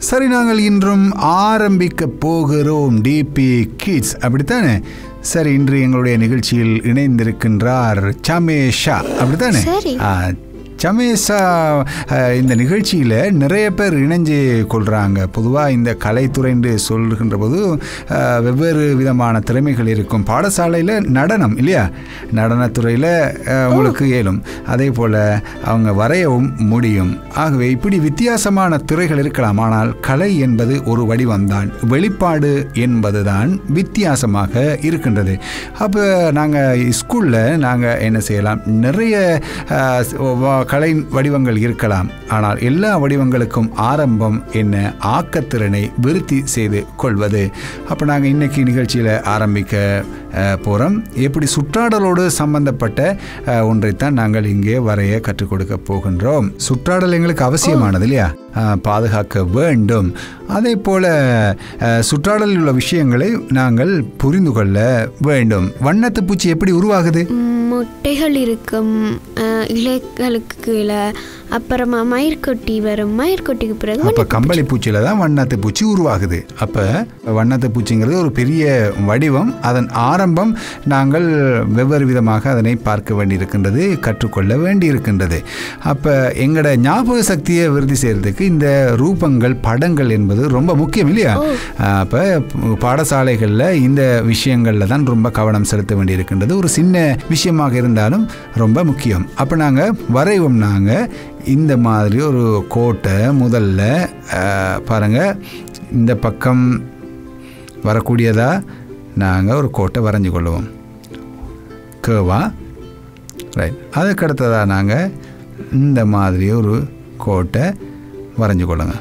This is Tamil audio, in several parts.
சரி நாங்கள் இன்றும் ஆரம்பிக்க போகிறோம் டிபி கிட்ஸ் அப்படித்தானே சரி இன்று எங்களுடைய நிகழ்ச்சியில் இணைந்திருக்கின்றார் சமேஷா அப்படித்தானே சரி. ஆ, சமேஷா அஹ், இந்த நிகழ்ச்சியில் நிறைய பேர் இணைஞ்சு கொள்கிறாங்க பொதுவாக இந்த கலைத்துறைன்னு சொல்கின்ற போது அஹ், வெவ்வேறு விதமான திறமைகள் இருக்கும் பாடசாலையில் நடனம் இல்லையா நடனத்துறையில் அஹ், உங்களுக்கு இயலும் அதே போல் அவங்க வரையவும் முடியும் ஆகவே இப்படி வித்தியாசமான துறைகள் இருக்கலாம் ஆனால் கலை என்பது ஒரு வடிவம்தான் வெளிப்பாடு என்பதுதான் வித்தியாசமாக இருக்கின்றது அப்போ நாங்கள் ஸ்கூலில் நாங்கள் என்ன செய்யலாம் நிறைய அஹ், வ- கலை வடிவங்கள் இருக்கலாம் ஆனால் எல்லா வடிவங்களுக்கும் ஆரம்பம் என்ன ஆக்கத்திறனை விருத்தி செய்து கொள்வது அப்போ நாங்கள் இன்னைக்கு நிகழ்ச்சியில் ஆரம்பிக்க போகிறோம் எப்படி சுற்றாடலோடு சம்பந்தப்பட்ட அஹ், ஒன்றைத்தான் நாங்கள் இங்கே வரைய கற்றுக் கொடுக்க போகின்றோம் சுற்றாடல் எங்களுக்கு அவசியமானது இல்லையா அஹ், பாதுகாக்க வேண்டும் அதே போல அஹ், சுற்றாடலில் உள்ள விஷயங்களை நாங்கள் புரிந்து கொள்ள வேண்டும் வண்ணத்து பூச்சி எப்படி உருவாகுது ம், முட்டைகள் இருக்கும் அஹ், இலைகளுக்கு கீழே அப்புறமா மயிர்கொட்டி வரும் மயிர்கொட்டிக்கு பிறகு அப்ப வண்ணத்து கம்பளி பூச்சியில தான் வண்ணத்து பூச்சி உருவாகுது அப்ப வண்ணத்து பூச்சிங்கிறது ஒரு பெரிய வடிவம் அதன் ஆரம்பம் நாங்கள் வெவ்வேறு விதமாக அதனை பார்க்க வேண்டியிருக்கின்றது கற்றுக்கொள்ள வேண்டியிருக்கின்றது அப்ப எங்களோட ஞாபக சக்தியை விருத்தி செய்யறதுக்கு இந்த ரூபங்கள் படங்கள் என்பது ரொம்ப முக்கியம் இல்லையா அப்ப பாடசாலைகளில் இந்த விஷயங்கள்ல தான் ரொம்ப கவனம் செலுத்த வேண்டியிருக்கின்றது ஒரு சின்ன விஷயமாக இருந்தாலும் ரொம்ப முக்கியம் அப்போ நாங்கள் வரைவோம் நாங்கள் இந்த மாதிரி ஒரு கோட்டை முதல்ல அஹ், பாருங்க இந்த பக்கம் வரக்கூடியதா நாங்கள் ஒரு கோட்டை வரைஞ்சு கொள்ளுவோம் கேவா ரைட் அதுக்கு அடுத்ததாக நாங்கள் இந்த மாதிரி ஒரு கோட்டை வரைஞ்சு கொள்ளுங்க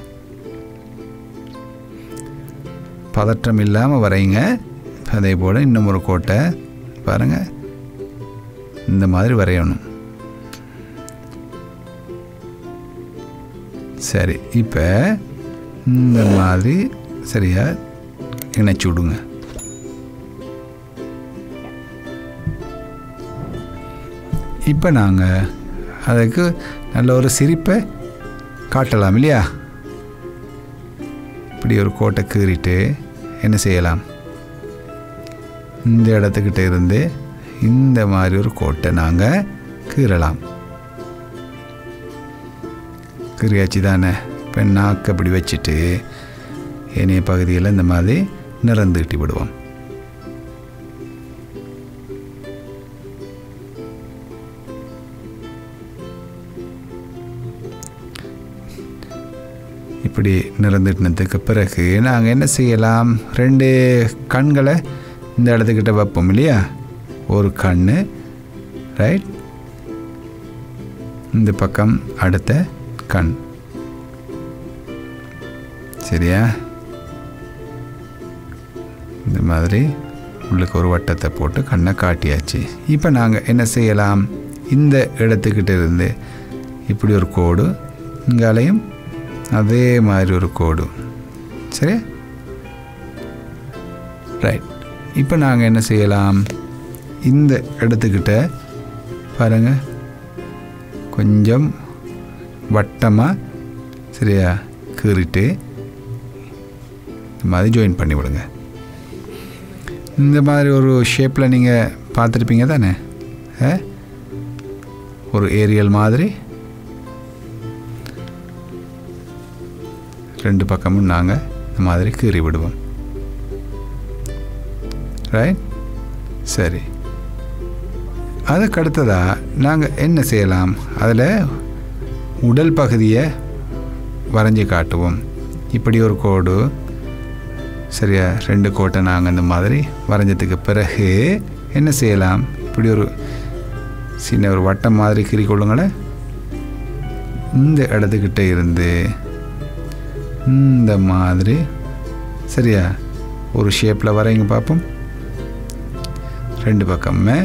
பதற்றம் இல்லாமல் வரைங்க அதே போல் இன்னும் ஒரு கோட்டை பாருங்கள் இந்த மாதிரி வரையணும் சரி இப்போ இந்த மாதிரி சரியா இணைச்சி விடுங்க இப்போ நாங்கள் அதுக்கு நல்ல ஒரு சிரிப்பை காட்டலாம் இல்லையா இப்படி ஒரு கோட்டை கீறிட்டு என்ன செய்யலாம் இந்த இடத்துக்கிட்ட இருந்து இந்த மாதிரி ஒரு கோட்டை நாங்கள் கீறலாம் கீறியாச்சு தானே இப்போ நாக்கு அப்படி வச்சுட்டு ஏனைய பகுதியில் இந்த மாதிரி நிறந்து கட்டி விடுவோம் இப்படி நிறந்துட்டினதுக்கு பிறகு நாங்கள் என்ன செய்யலாம் ரெண்டு கண்களை இந்த இடத்துக்கிட்ட வைப்போம் இல்லையா ஒரு கண் ரைட் இந்த பக்கம் அடுத்த கண் சரியா இந்த மாதிரி உள்ளுக்கு ஒரு வட்டத்தை போட்டு கண்ணை காட்டியாச்சு இப்போ நாங்கள் என்ன செய்யலாம் இந்த இடத்துக்கிட்ட இருந்து இப்படி ஒரு கோடு இங்காலையும் அதே மாதிரி ஒரு கோடு சரி ரைட் இப்போ நாங்கள் என்ன செய்யலாம் இந்த இடத்துக்கிட்ட பாருங்க கொஞ்சம் வட்டமாக சரியா கீறிட்டு இந்த மாதிரி ஜாயின் பண்ணி விடுங்க இந்த மாதிரி ஒரு ஷேப்பில் நீங்கள் பார்த்துருப்பீங்க தானே ஆ? ஒரு ஏரியல் மாதிரி ரெண்டு பக்கமும் நாங்கள் இந்த மாதிரி கீறி விடுவோம் ரைட் சரி அதுக்கு அடுத்ததாக நாங்கள் என்ன செய்யலாம் அதில் உடல் பகுதியை வரைஞ்சி காட்டுவோம் இப்படி ஒரு கோடு சரியா ரெண்டு கோட்டை நாங்கள் இந்த மாதிரி வரைஞ்சதுக்கு பிறகு என்ன செய்யலாம் இப்படி ஒரு சின்ன ஒரு வட்டம் மாதிரி கீறி கொள்ளுங்களேன் இந்த இடத்துக்கிட்ட இருந்து இந்த மாதிரி சரியா ஒரு ஷேப்பில் வரைங்க பார்ப்போம் ரெண்டு பக்கமே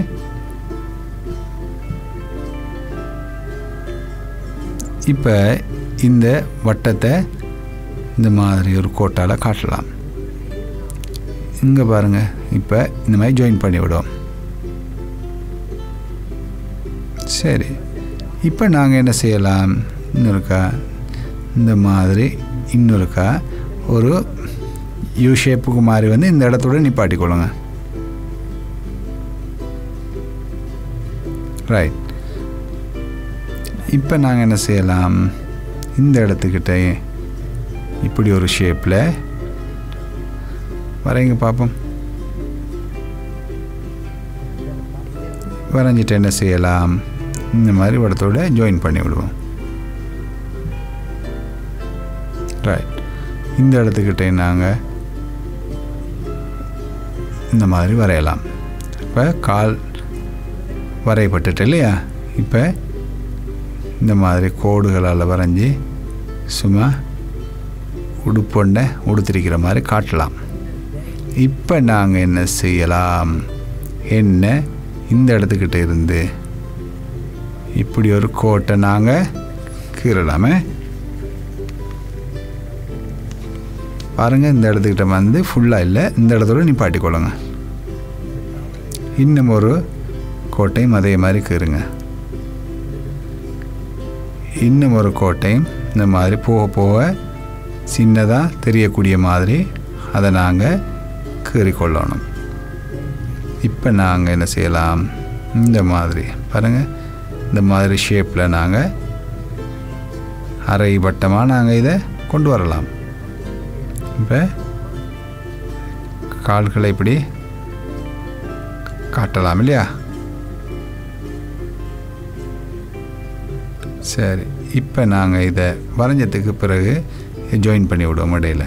இப்போ இந்த வட்டத்தை இந்த மாதிரி ஒரு கோட்டால் காட்டலாம் இங்கே பாருங்கள் இப்போ இந்த மாதிரி ஜாயின் பண்ணி விடுவோம் சரி இப்போ நாங்கள் என்ன செய்யலாம் இன்னொருக்கா இந்த மாதிரி இன்னொருக்கா ஒரு யூ ஷேப்புக்கு மாறி வந்து இந்த இடத்தோட நிப்பாட்டிக்கொள்ளுங்க ரைட் இப்போ நாங்கள் என்ன செய்யலாம் இந்த இடத்துக்கிட்ட இப்படி ஒரு ஷேப்பில் வரைங்க பார்ப்போம் வரைஞ்சிட்டு என்ன செய்யலாம் இந்த மாதிரி இடத்தோட ஜாயின் பண்ணி விடுவோம் ரைட் இந்த இடத்துக்கிட்ட நாங்கள் இந்த மாதிரி வரையலாம் இப்போ கால் வரையப்பட்டுட்டு இல்லையா இப்போ இந்த மாதிரி கோடுகளால் வரைஞ்சி சும்மா உடுப்பொண்டை உடுத்திருக்கிற மாதிரி காட்டலாம் இப்போ நாங்கள் என்ன செய்யலாம் என்ன இந்த இடத்துக்கிட்ட இருந்து இப்படி ஒரு கோட்டை நாங்கள் கீறலாமே பாருங்கள் இந்த இடத்துக்கிட்ட வந்து ஃபுல்லாக இல்லை இந்த இடத்தோட நிப்பாட்டிக்கொள்ளுங்க இன்னும் ஒரு கோட்டையும் அதே மாதிரி கீறுங்க இன்னும் ஒரு கோட்டையும் இந்த மாதிரி போக போக சின்னதாக தெரியக்கூடிய மாதிரி அதை நாங்கள் கீறிக்கொள்ளணும் இப்போ நாங்கள் என்ன செய்யலாம் இந்த மாதிரி பாருங்கள் இந்த மாதிரி ஷேப்பில் நாங்கள் அரை வட்டமாக நாங்கள் இதை கொண்டு வரலாம் இப்போ கால்களை இப்படி காட்டலாம் இல்லையா சரி இப்போ நாங்கள் இதை வரைஞ்சதுக்கு பிறகு ஜாயின் பண்ணி விடுவோம் இடையில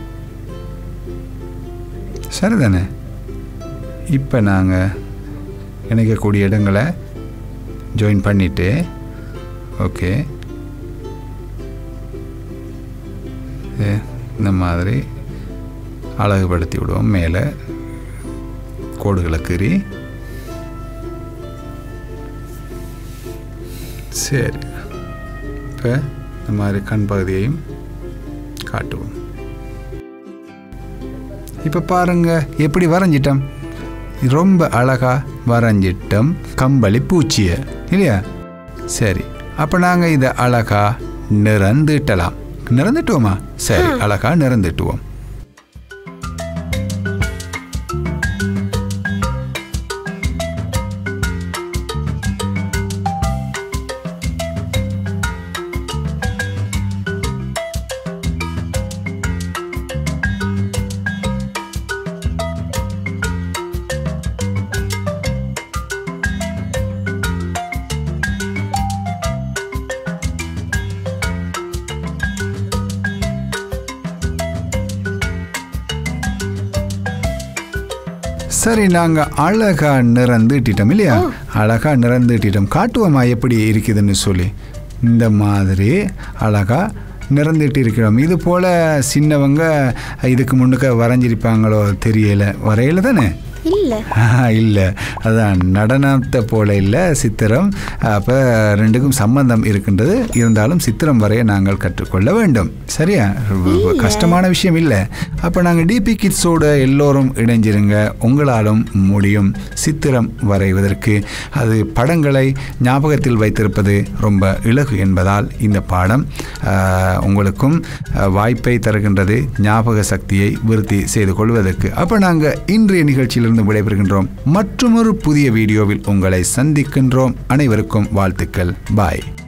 சரிதானே இப்போ நாங்கள் இணைக்கக்கூடிய இடங்களை ஜாயின் பண்ணிவிட்டு ஓகே இந்த மாதிரி அழகுபடுத்தி விடுவோம் மேலே கோடுகளை கீறி சரி இப்போ இந்த மாதிரி கண் பகுதியையும் காட்டுவோம் இப்போ பாருங்க எப்படி வரைஞ்சிட்டோம் ரொம்ப அழகா வரைஞ்சிட்டோம் கம்பளி பூச்சியை இல்லையா சரி அப்போ நாங்கள் இதை அழகா நிறந்துட்டலாம் நிறந்துட்டுவோமா சரி அழகா நிறந்துட்டுவோம் சரி நாங்கள் அழகா நிறந்துட்டிட்டோம் இல்லையா அழகா நிறந்துட்டிட்டோம் காட்டுவோமா எப்படி இருக்குதுன்னு சொல்லி இந்த மாதிரி அழகா நிறந்துட்டு இருக்கிறோம் இது போல் சின்னவங்க இதுக்கு முன்னுக்க வரைஞ்சிருப்பாங்களோ தெரியல வரையில தானே இல்லை இல்லை அதான் நடனத்தை போல இல்லை சித்திரம் அப்போ ரெண்டுக்கும் சம்பந்தம் இருக்கின்றது இருந்தாலும் சித்திரம் வரைய நாங்கள் கற்றுக்கொள்ள வேண்டும் சரியா கஷ்டமான விஷயம் இல்லை அப்போ நாங்கள் டிபி கிட்ஸோட எல்லோரும் இணைஞ்சிருங்க உங்களாலும் முடியும் சித்திரம் வரைவதற்கு அது படங்களை ஞாபகத்தில் வைத்திருப்பது ரொம்ப இலகு என்பதால் இந்த பாடம் ஆஹ், உங்களுக்கும் ஆஹ், வாய்ப்பை தருகின்றது ஞாபக சக்தியை விருத்தி செய்து கொள்வதற்கு அப்போ நாங்கள் இன்றைய நிகழ்ச்சியிலிருந்து விடைபெறுகின்றோம் மற்றொரு புதிய வீடியோவில் உங்களை சந்திக்கின்றோம் அனைவருக்கும் வாழ்த்துக்கள் பாய்